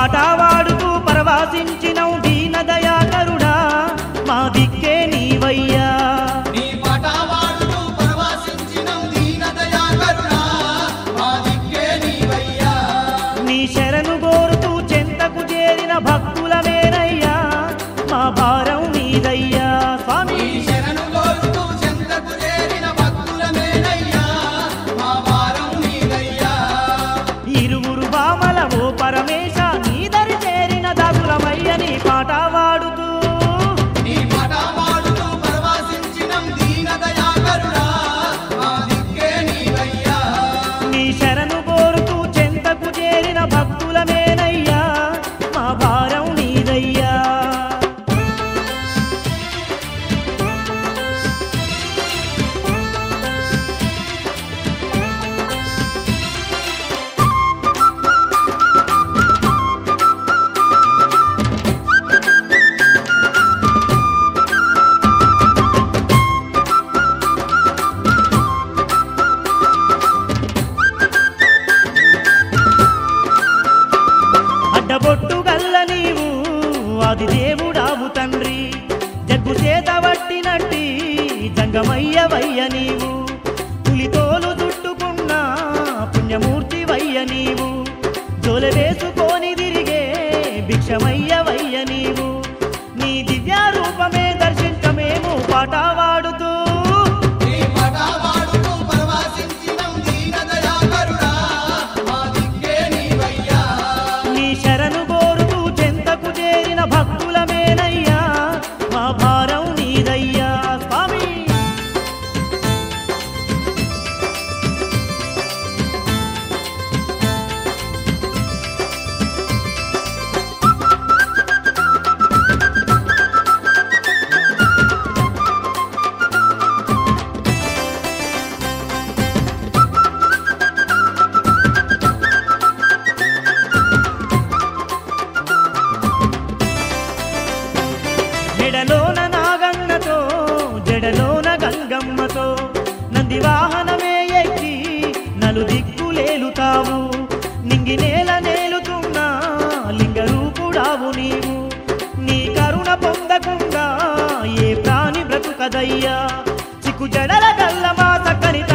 పాట వాడుతూ పరవాసించినవు దీనదయాకరుడా మా దిక్కే నీవయ్యా నీ పాట వాడుతూ పరవశించినం దీనదయాకరుడా, మా దిక్కే నీవయ్యా. నీ శరణు కోరుతూ చెంతకు చేరిన భక్తులమేనయ్యా మా భారం నీదయ్యా స్వామి నీ శరణు కోరుతూ చెంతకు చేరిన భక్తులమేనయ్యా, మా భారం నీదయ్యా. ఇరువురు బామల ఓ పరమేశ నీదరి చేరిన దాసులమయ్య నీ పాట వాడుతూ నీ పాట వాడుతూ పరవశించినం దీనదయాకరుడా, మా దిక్కే నీవయ్యా. నీ శరణు కోరుతూ చెంతకు చేరిన భక్తులమేనయ్యా మా భారం నీదయ్యా అడ్డబొట్టు గల్ల నీవు అది దేవుడావు తండ్రి జగ్గు చేత పట్టినట్టి జంగమయ్య వయ్య నీవు పులితోలు చుట్టుకున్న పుణ్యమూర్తి వయ్య నీవు జోల వేసుకొని తిరిగే భిక్షమయ్య వయ్య నీవు నీ దివ్య రూపమే దర్శించమేము పాట వాడుతూ నీ పాట వాడుతూ పరవశించినం దీనదయాకరుడా, మా దిక్కే నీవయ్యా. నీ శరణు కోరుతూ చెంతకు చేరిన భక్తులమేనయ్యా మా భారం నీదయ్యా స్వామి మెడలోన నాగన్నతో జడలోన గంగమ్మతో నంది వాహనమే ఎక్కి నలు దిక్కులేలుతావు నింగి నేల నేలుతున్నా లింగ రూపుడావు నీవు నీ కరుణ పొందకుండా ఏ ప్రాణి బ్రతుకదయ్యా చిక్కు జడల గల్ల మా చక్కని